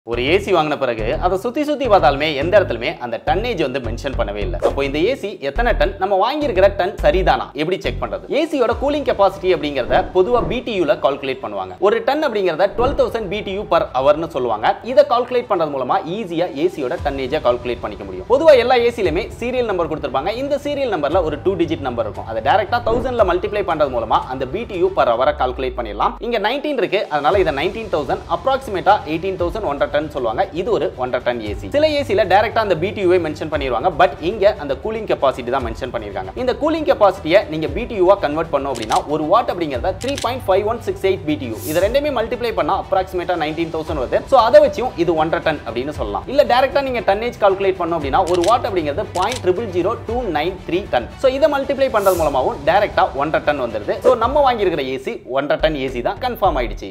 ஒரு ஏசி வாங்கின பிறகு அதை சுத்தி சுத்தி பார்த்தாலுமே எந்த இடத்துலயுமே அந்த டன்னேஜ் வந்து மென்ஷன் பண்ணவே இல்லை அப்போ இந்த ஏசி எத்தனை டன் நம்ம வாங்கியிருக்கிற டன் சரிதானா எப்படி செக் பண்றது ஏசியோட கூலிங் கெபாசிட்டி அப்படிங்கறத பொதுவா பிடியூல கால்குலேட் பண்ணுவாங்க ஒரு டன் அப்படிங்கறத டுவெல் தௌசண்ட் பிடியூ பர் ஹவர்னு சொல்லுவாங்க இதை கால்குலேட் பண்றது மூலமா ஈஸியா ஏசியோட டன்னேஜை கால்குலேட் பண்ணிக்க முடியும் பொதுவா எல்லா ஏசிலுமே சீரியல் நம்பர் கொடுத்திருப்பாங்க இந்த சீரியல் நம்பர்ல ஒரு டூ டிஜிட் நம்பர் இருக்கும் அதை டேரக்டா தௌசண்ட்ல மல்டிப்ளை பண்றது மூலமா அந்த பிடியூ பர் ஹவரை கால்குலேட் பண்ணிடலாம் இங்க நைன்டீன் இருக்கு அதனால இதை நைன்டீன் தௌசண்ட் அப்ராக்சிமேட்டா எயிட்டீன் தௌசண்ட் ஒன்றரை டன் சொல்லுவாங்க இது ஒரு ஒன்றரை டன் ஏசி சில ஏசில டைரக்டா அந்த பிடியூவை மென்ஷன் பண்ணிடுவாங்க பட் இங்க அந்த கூலிங் கெபாசிட்டி தான் மென்ஷன் பண்ணிருக்காங்க இந்த கூலிங் கெபாசிட்டியை நீங்க பிடியூவா கன்வெர்ட் பண்ணோம் அப்படின்னா ஒரு வாட் அப்படிங்கறத three point five one six eight B T ரெண்டுமே மல்டிப்ளை பண்ணா அப்ராக்சிமேட்டா நைன்டீன் தௌசண்ட் வருது ஸோ அதை வச்சும் இது ஒன்றரை டன் அப்படின்னு சொல்லலாம் இல்ல டேரக்டா நீங்க டன்னேஜ் கால்குலேட் பண்ணோம் அப்படின்னா ஒரு வாட் அப்படிங்கிறது point triple zero two nine three ton so இதை மல்டிப்ளை பண்றது மூலமாவும் டேரக்டா ஒன்றரை டன் வந்துருது ஸோ நம்ம வாங்கியிருக்கிற ஏசி ஒன்றரை டன் ஏசி தான் கன்ஃபார்ம் ஆயிடுச்சு